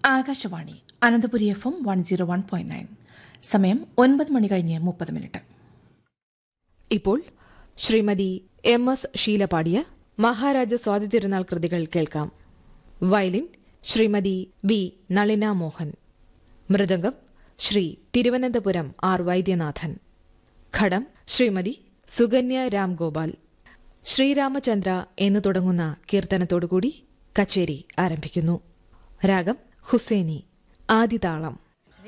Akashvani Ananthapuri F M one zero one point nine സമയം ഒൻപത് മണി കഴിഞ്ഞ് മുപ്പത് മിനിറ്റ് ഇപ്പോൾ ശ്രീമതി എം എസ് ഷീല പാടിയ മഹാരാജ സ്വാതി തിരുനാൾ കൃതികൾ കേൾക്കാം violin Shrimati B Nalina Mohan mridangam Shri Thiruvananthapuram R Vaidyanathan ghatam Shrimati Sukanya Ramgopal Sreeramachandra എന്നു തുടങ്ങുന്ന കീർത്തനത്തോടുകൂടി കച്ചേരി ആരംഭിക്കുന്നു രാഗം ഹുസൈനി ആദിതാളം